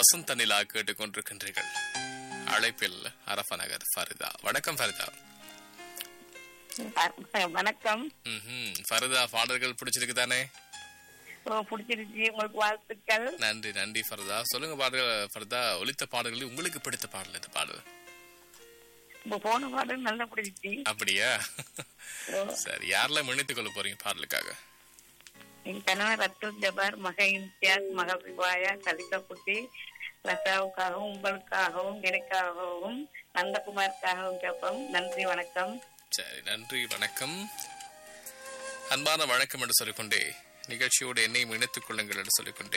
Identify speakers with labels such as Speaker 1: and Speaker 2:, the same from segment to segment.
Speaker 1: வசந்த நிலா கேட்டுக்கொண்டிருக்கின்றீர்கள் அழைப்பில் அரபநகர் ஃபரிதா வணக்கம் ஃபரிதா
Speaker 2: வணக்கம்
Speaker 1: ம்ஹும். ஃபரிதா பாடல்கள் பிடிச்சிருக்கு தானே
Speaker 2: ஓ, பிடிச்சிருச்சு உங்களுக்கு வாழ்த்துக்கள்
Speaker 1: நன்றி நன்றி ஃபரிதா சொல்லுங்க பாடல்கள் ஃபரிதா ஒலித்த பாடல்களில் உங்களுக்கு பிடித்த பாடல் இந்த பாடல்
Speaker 2: இப்ப போன பாடல் நல்லா பிடிச்சிச்சு
Speaker 1: அப்படியா
Speaker 2: ஓ,
Speaker 1: சரி யாரெல்லாம் இணைத்துக் கொள்ள போறீங்க பாடலுக்காக
Speaker 2: என் கணவர் அப்துல் ஜபார் மக இம்தியாஸ் மக விவாயா கலிகா குட்டி ரசாவுக்காகவும் உங்களுக்காகவும் எனக்காகவும் நந்தகுமாருக்காகவும் கேட்போம் நன்றி வணக்கம்
Speaker 1: சரி நன்றி வணக்கம் அன்பான வணக்கம் என்று சொல்லிக்கொண்டே நிகழ்ச்சியோடு என்னையும் இணைத்துக் கொள்ளுங்கள் என்று சொல்லிக்கொண்டே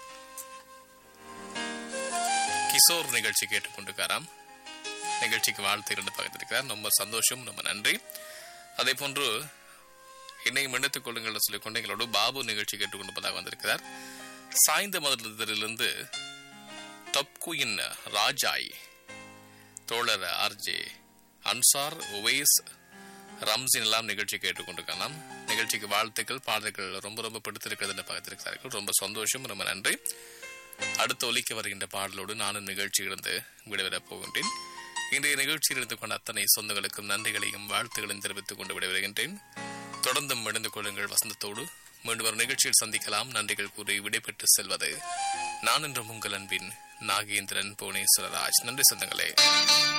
Speaker 1: கிஷோர் நிகழ்ச்சி கேட்டுக்கொண்டிருக்காராம் நிகழ்ச்சிக்கு வாழ்த்து இரண்டு பகிர்ந்திருக்கிறார் ரொம்ப சந்தோஷம் ரொம்ப நன்றி அதே போன்று என்னையும் இணைத்துக் கொள்ளுங்கள் என்று சொல்லிக்கொண்டு எங்களோட பாபு நிகழ்ச்சி கேட்டுக்கொண்டிருப்பதாக வந்திருக்கிறார் சாய்ந்த மதுரிலிருந்து டப்குயின் ராஜாய் தோழர் ஆர்ஜே அன்சார் உவேஸ் ரம்சின் எல்லாம் நிகழ்ச்சி கேட்டுக்கொண்டிருக்கலாம் நிகழ்ச்சிக்கு வாழ்த்துக்கள் பாடல்கள் ரொம்ப ரொம்ப பிடித்திருக்கிறது என்று பார்த்திருக்கிறார்கள் ரொம்ப சந்தோஷம் ரொம்ப நன்றி அடுத்து ஒலிக்க வருகின்ற பாடலோடு நானும் நிகழ்ச்சியிலிருந்து விடைபெறப் போகின்றேன் இன்றைய நிகழ்ச்சியில் இருந்து கொண்ட அத்தனை சொந்தங்களுக்கும் நன்றிகளையும் வாழ்த்துக்களையும் தெரிவித்துக் கொண்டு விடைபெறுகின்றேன் தொடர்ந்தும் இணைந்து கொள்ளுங்கள் வசந்தத்தோடு மீண்டும் ஒரு நிகழ்ச்சியில் சந்திக்கலாம் நன்றிகள் கூறி விடைபெற்று செல்வது நான் என்றும் உங்கள் அன்பின் நாகேந்திரன் புவனேஸ்வரராஜ் நன்றி சொந்தங்களே